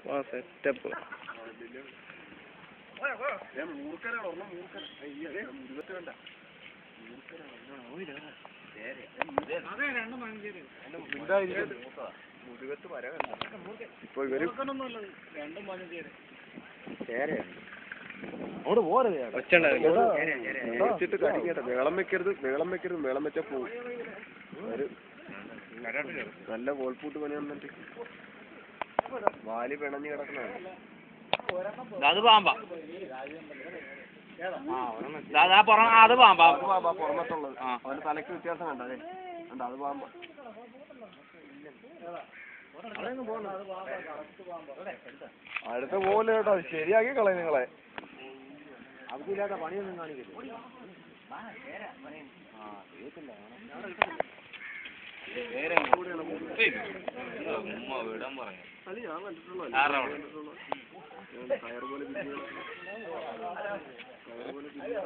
ആ സെറ്റപ്പ് ഇപ്പൊ ഇവര് അങ്ങോട്ട് പോരത് ഒച്ച വെച്ചിട്ട് കടിക്കട്ടെ വേളം വെക്കരുത് വേളം വെക്കരുത് വേളം വെച്ചാ പോവും ഒരു നല്ല കോൾപൂട്ട് പണി വന്നിട്ട് വാലി പിണഞ്ഞ് കിടക്കണ അത് പാമ്പാ അതാ പുറം അത് പാമ്പാ പുറമത്തുള്ളത് അവന്റെ തലക്ക് വ്യത്യാസം കണ്ടേ കണ്ട അത് പാമ്പ അടുത്ത പോലെ കേട്ടോ ശരിയാക്കി കളയും നിങ്ങളെ അതില്ലാത്ത പണിയൊന്നും കാണിക്കില്ല അത് ഞാൻ കണ്ടിട്ടുള്ളൂ ടയർ പോലെ തിരിഞ്ഞ് ടയർ പോലെ തിരിഞ്ഞ്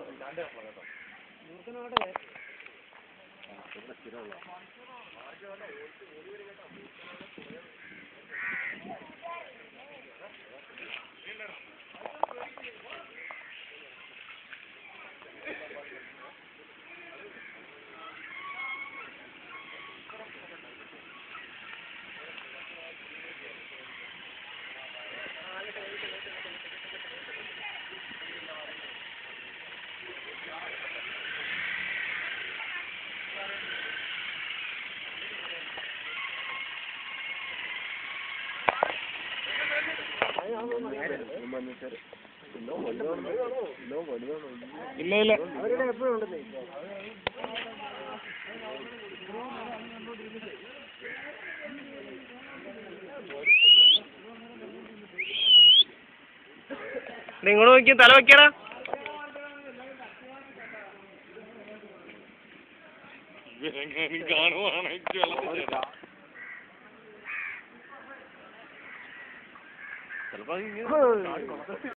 മഞ്ഞച്ചാറ് എല്ലോ വലുതാണ് എല്ലോ വലുതാണ് ഇല്ല ഇല്ല നിങ്ങൾ നോക്കി തല വെക്കടാ കാണുവാണെങ്കിൽ ചിലപ്പോ